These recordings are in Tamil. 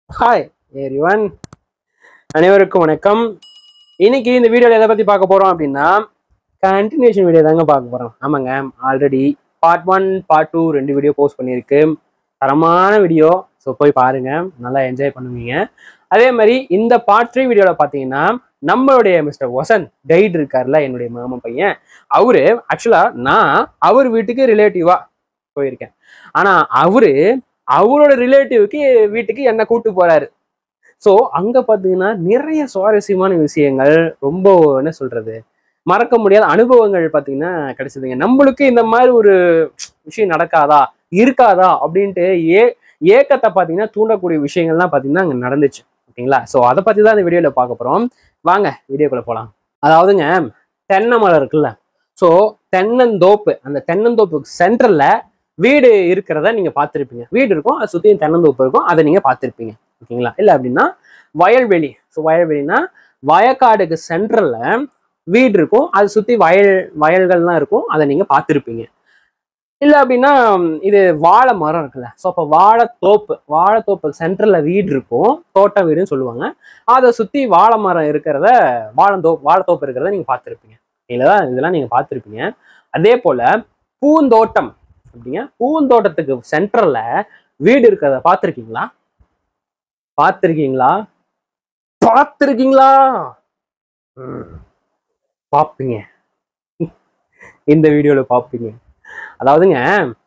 ஹாய் எரிவன் அனைவருக்கும் வணக்கம் இன்னைக்கு இந்த வீடியோவில் எதை பற்றி பார்க்க போகிறோம் அப்படின்னா கண்டினியூஷன் வீடியோ தாங்க பார்க்க போகிறோம் ஆமாங்க already part one part two ரெண்டு வீடியோ போஸ்ட் பண்ணியிருக்கு தரமான வீடியோ ஸோ போய் பாருங்க நல்லா என்ஜாய் பண்ணுவீங்க அதே மாதிரி இந்த பார்ட் த்ரீ வீடியோவில் பார்த்தீங்கன்னா நம்மளுடைய மிஸ்டர் வசன் கைடு இருக்கார்ல என்னுடைய மாமன் பையன் அவரு ஆக்சுவலாக நான் அவர் வீட்டுக்கு ரிலேட்டிவாக போயிருக்கேன் ஆனால் அவரு அவரோட ரிலேட்டிவ்க்கு வீட்டுக்கு என்ன கூட்டு போறாரு ஸோ அங்க பாத்தீங்கன்னா நிறைய சுவாரஸ்யமான விஷயங்கள் ரொம்ப என்ன சொல்றது மறக்க முடியாத அனுபவங்கள் பாத்தீங்கன்னா கிடைச்சதுங்க நம்மளுக்கு இந்த மாதிரி ஒரு விஷயம் நடக்காதா இருக்காதா அப்படின்ட்டு ஏ ஏக்கத்தை பாத்தீங்கன்னா தூண்டக்கூடிய விஷயங்கள்லாம் பாத்தீங்கன்னா அங்க நடந்துச்சு ஓகேங்களா ஸோ அதை பத்தி தான் இந்த வீடியோல பார்க்க போறோம் வாங்க வீடியோக்குள்ள போலாம் அதாவதுங்க தென்னை மரம் இருக்குல்ல ஸோ தென்னந்தோப்பு அந்த தென்னந்தோப்புக்கு சென்டர்ல வீடு இருக்கிறத நீங்க பார்த்துருப்பீங்க வீடு இருக்கும் அதை சுற்றியும் தென்னந்தோப்பு இருக்கும் அதை நீங்க பார்த்துருப்பீங்க ஓகேங்களா இல்லை அப்படின்னா வயல்வெளி ஸோ வயல்வெளினா வயக்காடுக்கு சென்டர்ல வீடு இருக்கும் அதை சுற்றி வயல் வயல்கள்லாம் இருக்கும் அதை நீங்க பார்த்துருப்பீங்க இல்லை அப்படின்னா இது வாழை மரம் இருக்குல்ல ஸோ அப்போ வாழைத்தோப்பு வாழைத்தோப்பு சென்டரில் வீடு இருக்கும் தோட்ட வீடுன்னு சொல்லுவாங்க அதை சுற்றி வாழை மரம் இருக்கிறத வாழைத்தோப்பு வாழைத்தோப்பு இருக்கிறத நீங்கள் பார்த்துருப்பீங்க இல்லைதான் இதெல்லாம் நீங்கள் பார்த்துருப்பீங்க அதே போல் பூந்தோட்டம் அப்படிங்க பூந்தோட்டத்துக்கு சென்டர்ல வீடு இருக்கிறத பார்த்துருக்கீங்களா பார்த்துருக்கீங்களா பார்த்துருக்கீங்களா ம், பார்ப்பீங்க இந்த வீடியோல பார்ப்பீங்க அதாவதுங்க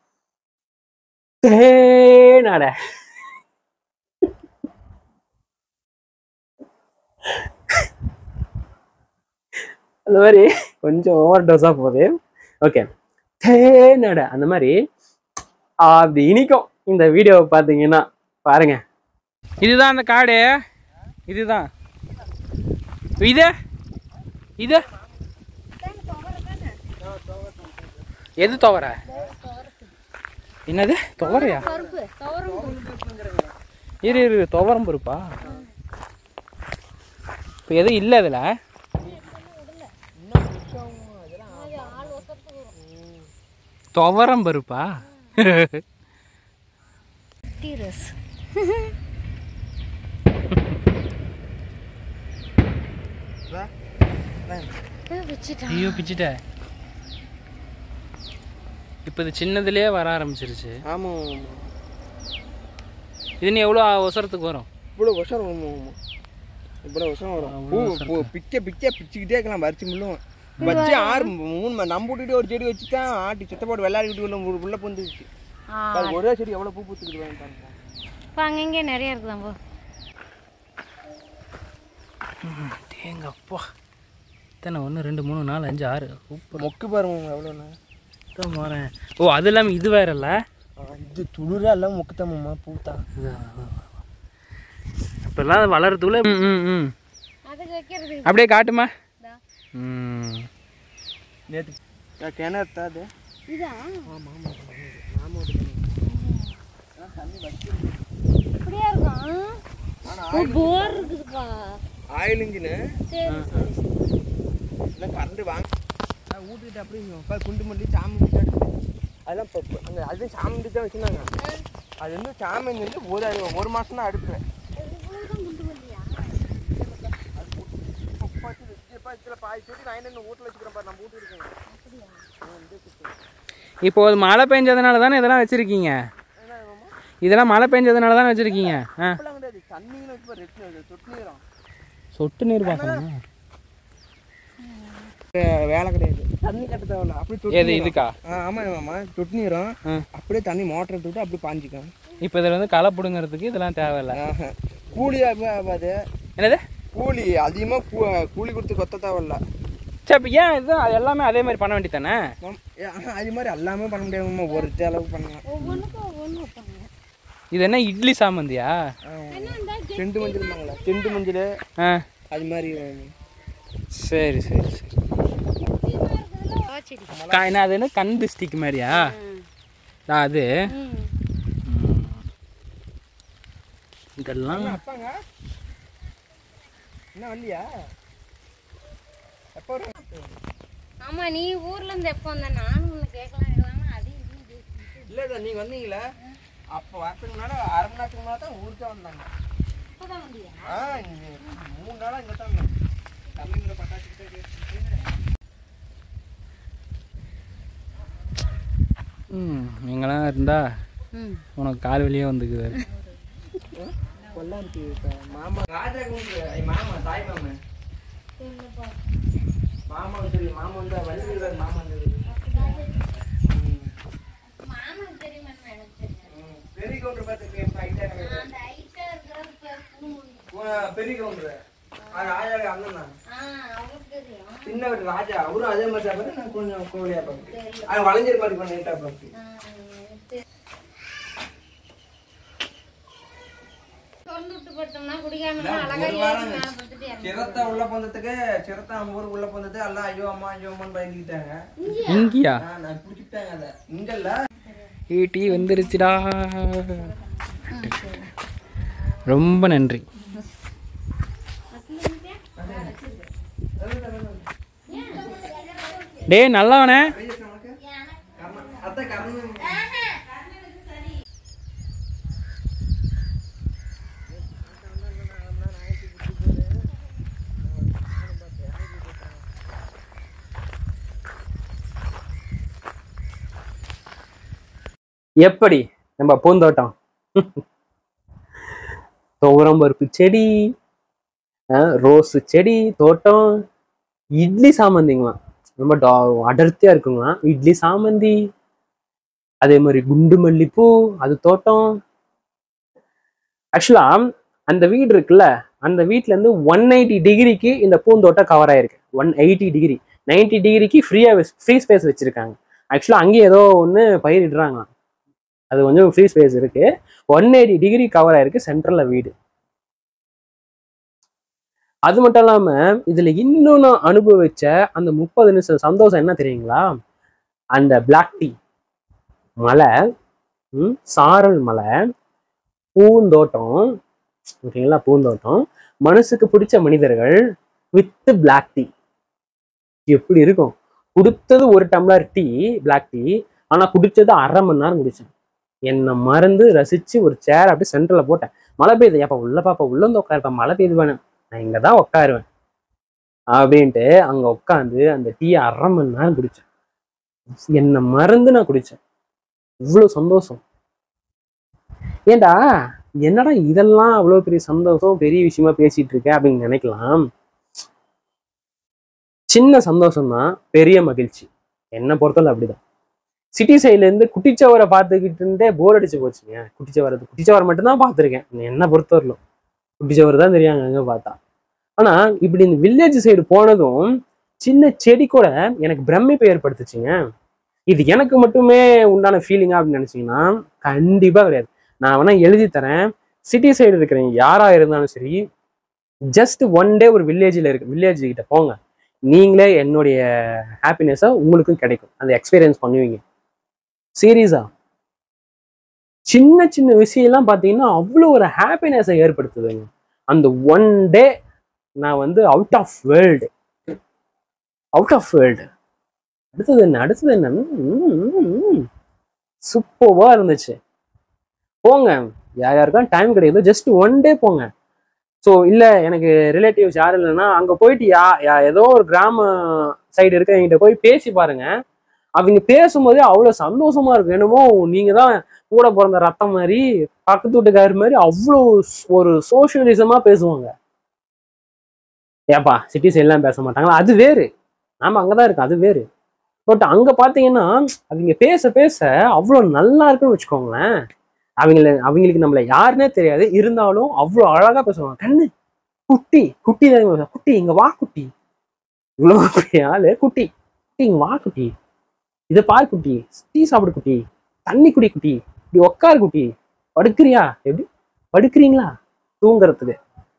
தேனாட அந்த மாதிரி கொஞ்சம் ஓவர் டோஸா போகுது ஓகே தேனடை அந்த மாதிரி அப்படி இனிக்கும் இந்த வீடியோவை பார்த்தீங்கன்னா பாருங்க இதுதான் அந்த காடு இதுதான் இது இது எது துவர என்னது துவரையா இரு இரு துவரம் பருப்பா இப்போ எதுவும் இல்லை இதில் துவரம் பருப்பா டீரஸ் வச்சுட்டான் ஐயோ பிச்சிட்ட இப்போ இது சின்னதுலேயே வர ஆரம்பிச்சிருச்சு ஆமா இது நீ எவ்வளோ அவசரத்துக்கு வரும் இவ்வளோ வருஷம் வரும் ஆமா. இவ்வளோ வருஷம் வரும் பூ பூ பிக்க பிக்க பிச்சுக்கிட்டே இருக்கலாம் பறிச்சு முள்ளும் வச்சு ஆறு மூணு மணி நம்ம விட்டுட்டு ஒரு செடி வச்சுதான் ஆட்டி சுத்தப்போட்டு விளையாடிக்கிட்டு உள்ள உள்ள- உள்ள புந்துச்சு அது ஒரே செடி எவ்வளோ பூ பூத்துக்கிட்டு வாங்கிட்டாங்க இப்போ அங்கங்கே நிறைய இருக்குதான் போ தேங்க அப்பா இத்தனை ஒன்று ரெண்டு மூணு நாலு அஞ்சு ஆறு சூப்பர் மொக்கு பாருங்க எவ்வளோண்ணா தான் போகிறேன் ஓ அது இல்லாமல் இது வேறல்ல இது துளிரா எல்லாம் மொக்கு தாம்மா பூத்தான் இப்போல்லாம் அது வளர்றதுக்குள்ள ம் ம் ம் அதுக்கு வைக்கிறது அப்படியே காட்டுமா ம் நேற்று கிணறு அது இதா அப்படியா இருக்கும் போர் இருக்குதுப்பா ஆயில் இன்ஜினு சரி சரி இல்லை கரண்ட் வாங்க நான் ஊட்டிக்கிட்டு அப்படியே இப்போ குண்டு மல்லி சாமந்தி தான் அதெல்லாம் இப்போ இப்போ அங்கே அது சாமந்தி தான் வச்சுருந்தாங்க அது வந்து சாமந்தி வந்து ஒரு ஒரு மாதம் தான் அடுப்புறேன் பாய் செடி நான் என்ன வீட்டில் வச்சுக்கிறேன் பாரு நம்ம வீட்டு இருக்கேன் இப்போ அது மழை பெஞ்சதுனால தானே இதெல்லாம் வச்சுருக்கீங்க இதெல்லாம் மழை பெஞ்சதுனால தானே வச்சுருக்கீங்க ஆ அப்பெல்லாம் கிடையாது தண்ணின்னு வச்சு பாரு ரெட்டு தொட்டு நீரம் சொட்டு நீர் பார்க்கணும் வேலை கிடையாது தண்ணி கட்ட தேவையில்ல அப்படி தொட்டு எது நீரம். இதுக்கா ஆ ஆமாம் ஆமாம்மா தொட்டு நீரம் ஆ. அப்படியே தண்ணி மோட்டர் எடுத்துக்கிட்டு அப்படியே பாஞ்சிக்கும் இப்போ இதில் வந்து களை பிடுங்கிறதுக்கு இதெல்லாம் தேவையில்ல ஆஹா. கூலி ஆகாது என்னது கூலி அதிகமாக கூ கூலி கொடுத்து கொத்த தேவையில்ல சரி இப்போ ஏன் இது அது எல்லாமே அதே மாதிரி பண்ண வேண்டியதானே மம், ஏ, ஆனா, அது மாதிரி எல்லாமே பண்ண முடியாதும்மா ஒரு அளவுக்கு பண்ணலாம் ஒவ்வொன்றுக்கும் ஒவ்வொன்று வைப்பாங்க இது என்ன இட்லி சாமந்தியா செண்டு மஞ்சள் இருந்தாங்களா செண்டு மஞ்சள் ஆ அது மாதிரி சரி சரி சரி செடி கா- என்ன அது என்ன கண் திஸ்டிக் மாதிரியா ஆ, அது ம் ம். இதெல்லாம் அப்பாங்க என்ன வரலையா எப்போ வரும் ஆமா நீ ஊர்ல இருந்து எப்போ வந்த நானும் உன்னை கேட்கலாம் கேட்கலாம் அது இதுன்னு பேசிட்டு இல்லை சார் நீங்கள் வந்தீங்களே அப்போ வரதுக்கு முன்னாடி அரை மணி நேரத்துக்கு முன்னாடி தான் ஊருக்கே வந்தாங்க இப்பதான் வந்தியா ஆ இங்க மூணு நாளா இங்க தான் இருந்தேன். தம்பிங்களை பட்டாசுக்கிட்டே கேட்டுட்டு ம் இங்கெல்லாம் இருந்தா ம் உனக்கு கால் வெளியே வந்துக்குது கொல்லாருக்கு இப்ப மாமா ராஜா குண்டு ஐ மாமா தாய் மாமா மாமா வந்து மாமா வந்து வள்ளியூர் மாமா வந்து மாமனுக்கு தெரியுமான்னு எனக்கு தெரியும் பெரிய கவுண்டர் பார்த்துருக்கேன் அந்த ஹைட்டா இருக்கிறது பேர் பூமுடி. பெரிய கவுண்டர் அது ராஜா அண்ணன் தான் ஆ அவங்களுக்கு தெரியும் சின்னவர் ராஜா அவரும் அதே மாதிரி சாப்பிட்ற நான் கொஞ்சம் கோழியா பார்ப்பேன் தெரியும் அது வளைஞ்சர் மாதிரி கொஞ்சம் நீட்டா பார்ப்பேன் ஆ, தெ- திறந்து விட்டு படுத்தோம்னா குடிக்காம அழகா ஒரு வாரம் ஏறி மேல படுத்துட்டு இறந்து சிரத்தை உள்ள போனதுக்கு சிரத்தை நம்ம ஊருக்கு உள்ள போனது எல்லாம் ஐயோ அம்மா ஐயோ அம்மான்னு பயந்துக்கிட்டாங்க இங்கேயா ஆ, நான் பிடிச்சிட்டாங்க அதை இங்கல்ல ஈட்டி வந்துருச்சுடா ரொம்ப நன்றி டேய் நல்லவனே அத்தை கறந்து எப்படி நம்ம பூந்தோட்டம் துவரம் பருப்பு செடி ரோஸ் செடி தோட்டம் இட்லி சாமந்திங்களாம் ரொம்ப டா- அடர்த்தியா இருக்குங்களாம் இட்லி சாமந்தி அதே மாதிரி குண்டு மல்லிப்பூ அது தோட்டம் ஆக்சுவலா அந்த வீடு இருக்குல்ல அந்த வீட்ல இருந்து ஒன் எயிட்டி டிகிரிக்கு இந்த பூந்தோட்டம் கவர் ஆயிருக்கு ஒன் எயிட்டி டிகிரி நைன்டி டிகிரிக்கு ஃப்ரீயா ஃப்ரீ ஸ்பேஸ் வச்சிருக்காங்க ஆக்சுவலா அங்கேயே ஏதோ ஒன்று பயிரிடுறாங்களாம் அது கொஞ்சம் ஃப்ரீ ஸ்பேஸ் இருக்கு ஒன் எயிட்டி டிகிரி கவர் ஆயிருக்கு சென்ட்ரல்ல வீடு அது மட்டும் இல்லாம இதுல இன்னும் நான் அனுபவிச்ச அந்த முப்பது நிமிஷம் சந்தோஷம் என்ன தெரியுங்களா அந்த பிளாக் டீ மலை ம், சாரல் மலை பூந்தோட்டம் ஓகேங்களா பூந்தோட்டம் மனசுக்கு பிடிச்ச மனிதர்கள் வித் பிளாக் டீ எப்படி இருக்கும் கொடுத்தது ஒரு டம்ளர் டீ பிளாக் டீ ஆனா குடிச்சது அரை மணி நேரம் குடிச்சேன் என்னை மறந்து ரசிச்சு ஒரு சேர் அப்படியே சென்டர்ல போட்டேன் மழை பெய்யுது ஏப்பா உள்ள பாப்பா உள்ள வந்து உட்காருப்பா மழை பெய்யுது வேணும் நான் இங்க தான் உட்காருவேன் அப்படின்ட்டு அங்க உட்காந்து அந்த டீ அரை மணி நேரம் குடிச்சேன் என்னை மறந்து நான் குடிச்சேன் இவ்வளவு சந்தோஷம் ஏன்டா என்னடா இதெல்லாம் அவ்வளவு பெரிய சந்தோஷம் பெரிய விஷயமா பேசிட்டு இருக்க அப்படின்னு நினைக்கலாம் சின்ன சந்தோஷம் தான் பெரிய மகிழ்ச்சி என்னை பொறுத்தவரை அப்படிதான் சிட்டி சைட்ல இருந்து குட்டிச்சவரை பார்த்துக்கிட்டு இருந்தே போர் அடிச்சு போச்சுங்க குட்டிச்சவரை குட்டிச்சவரை மட்டும்தான் பார்த்துருக்கேன் என்னை பொறுத்தவரையிலும் குட்டிச்சவர் தான் தெரியாங்க அங்க பார்த்தா ஆனா இப்படி இந்த வில்லேஜ் சைடு போனதும் சின்ன செடி கூட எனக்கு பிரமிப்பை ஏற்படுத்துச்சுங்க இது எனக்கு மட்டுமே உண்டான ஃபீலிங்கா அப்படின்னு நினைச்சீங்கன்னா கண்டிப்பா கிடையாது நான் வேணா எழுதி தரேன் சிட்டி சைடு இருக்கிறவங்க யாரா இருந்தாலும் சரி ஜஸ்ட் ஒன் டே ஒரு வில்லேஜில் இருக்கு வில்லேஜ் கிட்ட போங்க நீங்களே என்னுடைய ஹாப்பினஸை உங்களுக்கும் கிடைக்கும் அந்த எக்ஸ்பீரியன்ஸ் பண்ணுவீங்க சீரியஸா சின்ன சின்ன விஷயம்லாம் பார்த்தீங்கன்னா அவ்வளோ ஒரு ஹாப்பினஸை ஏற்படுத்துதுங்க அந்த ஒன் டே நான் வந்து out of world out of world அடுத்தது என்ன அடுத்தது என்ன சூப்பர்வா இருந்துச்சு போங்க யார் யாருக்கும் டைம் கிடைக்குதோ ஜஸ்ட் ஒன் டே போங்க ஸோ இல்லை எனக்கு ரிலேட்டிவ்ஸ் யாரும் இல்லைன்னா அங்கே போயிட்டு யா யா- ஏதோ ஒரு கிராம சைடு இருக்கிறவங்கிட்ட போய் பேசி பாருங்க அவங்க பேசும்போதே அவ்வளோ சந்தோஷமா இருக்கும் என்னமோ நீங்க தான் கூட பிறந்த ரத்தம் மாதிரி பக்கத்து வீட்டுக்காரர் மாதிரி அவ்வளோ ஸ்- ஒரு சோஷியலிசமா பேசுவாங்க ஏப்பா சிட்டி சைட்லாம் பேச மாட்டாங்களா அது வேறு நாம அங்கதான் இருக்கு அது வேறு பட் அங்க பாத்தீங்கன்னா அவங்க பேச பேச அவ்வளோ நல்லா இருக்குன்னு வச்சுக்கோங்களேன் அவங்கள அவங்களுக்கு நம்மள யாருன்னே தெரியாது இருந்தாலும் அவ்வளோ அழகா பேசுவாங்க கண்ணு குட்டி குட்டி தான் இவங்க. குட்டி இங்க வா குட்டி இவ்வளோ பெரிய ஆளு குட்டி குட்டி இங்க வா குட்டி இதை பார் குட்டி டீ சாப்பிடு குட்டி தண்ணி குடி குட்டி இப்படி உட்காரு குட்டி படுக்கிறியா எப்படி படுக்கிறீங்களா தூங்குறதுக்கு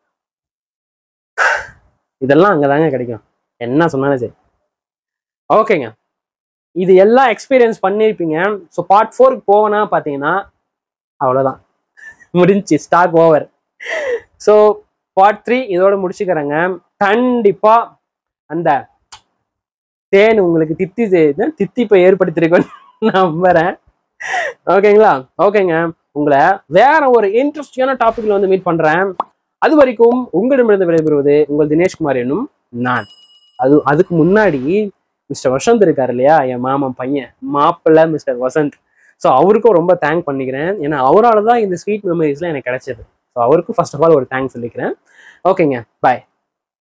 இதெல்லாம் அங்கதாங்க கிடைக்கும் என்ன சொன்னாலும் சரி ஓகேங்க இது எல்லாம் எக்ஸ்பீரியன்ஸ் பண்ணியிருப்பீங்க ஸோ பார்ட் ஃபோருக்கு போவேன்னா பார்த்தீங்கன்னா அவ்வளோதான் முடிஞ்சு stock over so part three இதோட முடிச்சுக்கிறேங்க கண்டிப்பா அந்த தேன் உங்களுக்கு தித்தி தே- தித்திப்பை ஏற்படுத்திருக்கேன்னு நம்புறேன் ஓகேங்களா ஓகேங்க உங்களை வேற ஒரு இன்ட்ரெஸ்டிங்கான டாபிக்ல வந்து மீட் பண்றேன் அது வரைக்கும் உங்களிடமிருந்து விடைபெறுவது உங்கள் தினேஷ்குமார் என்னும் நான் அது அதுக்கு முன்னாடி மிஸ்டர் வசந்த் இருக்காரு இல்லையா என் மாமன் பையன் மாப்பிள்ளை மிஸ்டர் வசந்த் ஸோ அவருக்கும் ரொம்ப தேங்க் பண்ணிக்கிறேன் ஏன்னா அவரால் தான் இந்த ஸ்வீட் மெமரிஸ்லாம் எனக்கு கிடைச்சது ஸோ அவருக்கும் ஃபர்ஸ்ட் ஆஃப் ஆல் ஒரு தேங்க்ஸ் சொல்லிக்கிறேன் ஓகேங்க பாய்